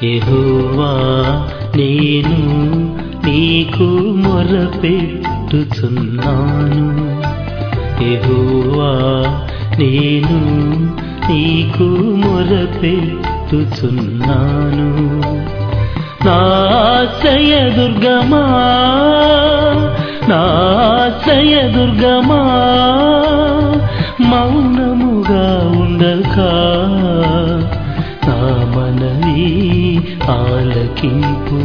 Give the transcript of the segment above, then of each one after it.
యెహోవా నేను నీకు మొరపెట్టుచున్నాను యెహోవా నేను నీకు మొరపెట్టుచున్నాను నాశయ దుర్గమా నాశయ దుర్గమా మౌనముగా ఉండక నా మనవి ఆలకింపు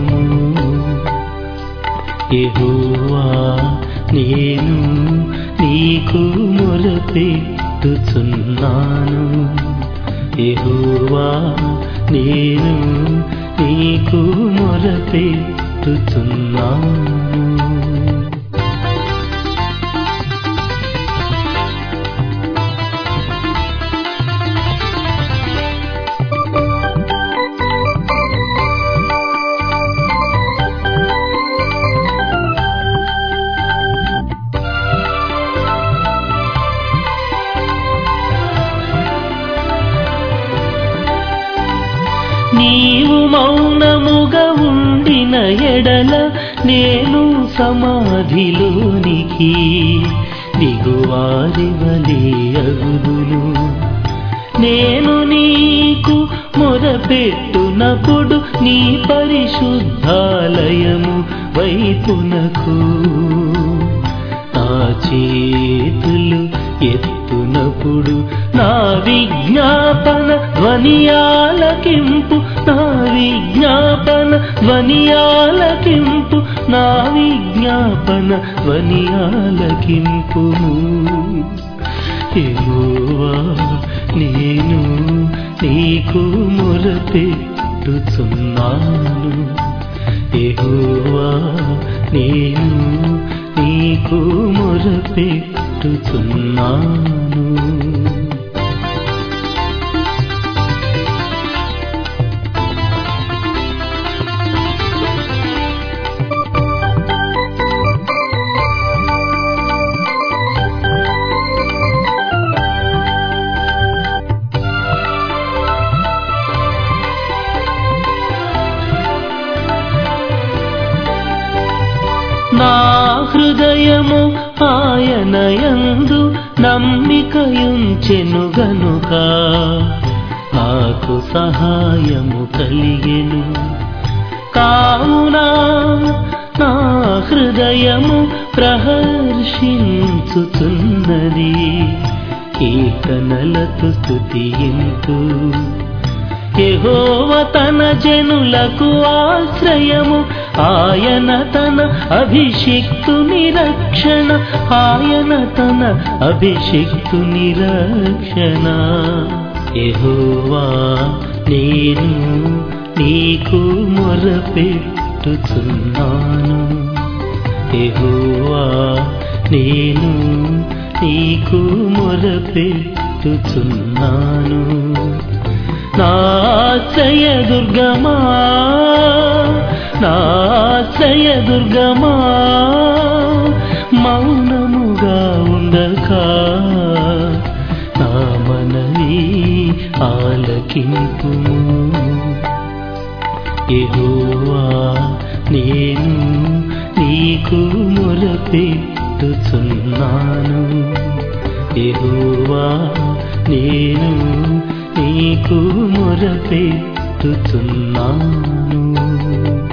యెహోవా నేను నీకు మొరపెట్టుచున్నాను యెహోవా నేను నీకు మొరపెట్టుచున్నాను నీవు మౌనముగా ఉండిన ఎడల నేను సమాధిలోనికి దిగువారి వలె అగుదును నేను నీకు మొరపెట్టునప్పుడు నీ పరిశుద్ధాలయము వైపునకు నా చేతులు ఎత్తునప్పుడు నా విజ్ఞాపన ధ్వనియాలకింపు నా విజ్ఞాపన ధ్వనియాలకింపు నా విజ్ఞాపన ధ్వనియాలకింపు యెహోవా నేను నీకు మొరపెట్టుచున్నాను యెహోవా నేను నీకు మొరపెట్టుచున్నాను నా హృదయము ఆయనయందు నమ్మికయుంచెను గనుక నాకు సహాయము కలిగెను కావున నా హృదయము ప్రహర్షించుతున్నది కీర్తనలతో స్తుతింతు యెహోవ తన జనులకు ఆశ్రయము ఆయన తన అభిషిక్తు నిరక్షణ ఆయన తన అభిషిక్తు నిరక్షణ యెహోవా నేను నీకు మొరపెట్టుచున్నాను యెహోవా నేను నీకు మొరపెట్టుచున్నాను నాశయ దుర్గమా నాశయ దుర్గమా మౌనముగా ఉండక నా మనవి ఆలకింపు యెహోవా నేను నీకు మొరపెట్టుచున్నాను యెహోవా నేను నీకు మొరపెట్టుచున్నాను